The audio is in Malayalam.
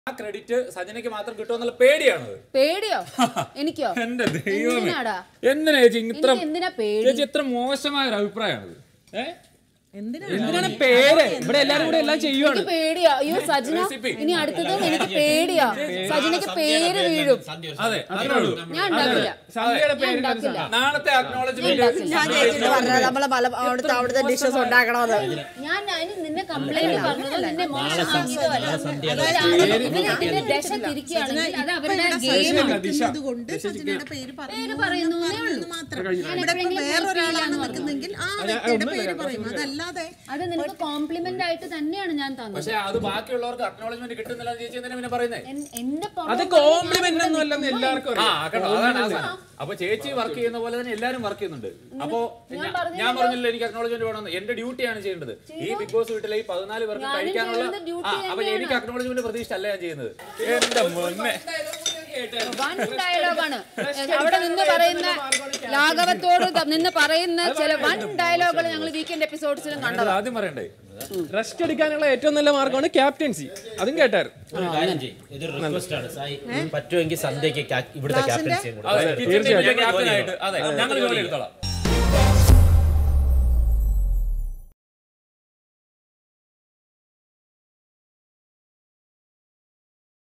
ആ ക്രെഡിറ്റ് സജനയ്ക്ക് മാത്രം കിട്ടുമെന്നുള്ള പേടിയാണത് പേടിയോ എനിക്കോ എന്റെ ദൈവമേ എന്തിനാടാ എന്തിനാ ചേച്ചി ഇത്ര എനിക്ക് എന്തിനാ പേടി ചേച്ചി ഇത്ര മോശമായ ഒരു അഭിപ്രായമാണത് ഏഹ് എന്തിനാണ് പേര് ഇവിടെ എല്ലാരും കൂടെ എല്ലാം ചെയ്യുവാണ് എനിക്ക് പേടിയാ അയ്യോ സജന ഇനി അടുത്തതും എനിക്ക് പേടിയാ സജനയ്ക്ക് പേര് വീഴും അതെ അത്രേ ഉള്ളൂ ഞാൻ ഉണ്ടാക്കില്ല സന്ധ്യയുടെ ഞാൻ പേര് ഉണ്ടാക്കില്ല നാളത്തെ അക്നോളജ്മെന്റ് ഞാൻ ചേച്ചിട്ട് പറഞ്ഞത് നമ്മളെ പല അവിടുത്തെ അവിടുത്തെ ഡിഷസ് ഉണ്ടാക്കണമെന്ന് ഞാൻ അതിന് നിന്നെ കംപ്ലൈന്റ് പറഞ്ഞത് നിന്നെ മോശമാക്കിയതോ അല്ല അതായത് ഇവര് ഇതിന്റെ ദശ തിരിക്കുകയാണെങ്കിൽ അത് അവരുടെ ഗെയിമാണ് കൊണ്ട് സജനയുടെ പേര് പേര് പറയുന്നേ ഉള്ളൂ മാത്രം ഞാൻ ഇവിടെ ഇപ്പൊ എപ്പോഴെങ്കിലും വേറൊരാളാണ് കേൾക്കില്ലാന്ന് നിൽക്കുന്നെങ്കിൽ ആ വ്യക്തിയുടെ പേര് പറയും അതല്ലാതെ അത് നിനക്ക് കോംപ്ലിമെന്റ് ആയിട്ട് തന്നെയാണ് ഞാൻ തന്നത് പക്ഷെ അത് ബാക്കിയുള്ളവർക്ക് അക്നോളജ്മെന്റ് കിട്ടുന്നില്ല ചേച്ചി എന്തിനാ പിന്നെ പറയുന്നേ എൻ- എന്റെ പുറകെ അത് ഞാൻ കോംപ്ലിമെന്റ് ഇവിടെ ഒന്നും അല്ലെന്ന് നിൽക്കുമ്പോ എല്ലാവർക്കും ആ അറിയാം കേട്ടോ അതാണ് ആ സാധനം. അപ്പൊ ചേച്ചി വർക്ക് ചെയ്യുന്ന പോലെ തന്നെ എല്ലാരും വർക്ക് ചെയ്യുന്നുണ്ട് അപ്പോ ഞാൻ- ഞാൻ പറഞ്ഞില്ല എനിക്ക് അക്നോളജ്മെന്റ് വേണമെന്ന് എന്റെ ഡ്യൂട്ടിയാണ് ചെയ്യേണ്ടത് ഈ ബിഗ് ബോസ് വീട്ടിലെ ഈ പതിനാല് പേർക്ക് ഞാനും കഴിക്കാനുള്ള ചെയ്യുന്നത് duty ആ അപ്പൊ എനിക്ക് അക്നോളജ്മെന്റ് പ്രതീക്ഷ അല്ല ഞാൻ ചെയ്യുന്നത് എന്റെ മുന്നേ വൺ ഡയലോഗാണ് അവിടെ നിന്ന് പറയുന്ന ലാഘവത്തോട് ത- നിന്ന് പറയുന്ന ചില വൺ ഡയലോഗുകൾ ഞങ്ങൾ വീക്കെൻഡ് എപ്പിസോഡ്സിലും കണ്ടത് അത് ആദ്യം പറയണ്ടേ റെസ്റ്റ് എടുക്കാനുള്ള ഏറ്റവും നല്ല മാർഗമാണ് ക്യാപ്റ്റൻസി അതും കേട്ടായിരുന്നു ഒരു കാര്യം ചെയ്യ്. ഇതൊരു റിക്വസ്റ്റ് ആണ് സായി പറ്റുമെങ്കിൽ സന്ധ്യക്ക് ക്യാ- ഇവിടുത്തെ ക്യാപ്റ്റൻസിയും കൂടെ അതെ കിച്ചൺ ടീമിലെ ക്യാപ്റ്റനായിട്ട് അതെ ഞങ്ങൾ ജോലി എടുത്തോളാം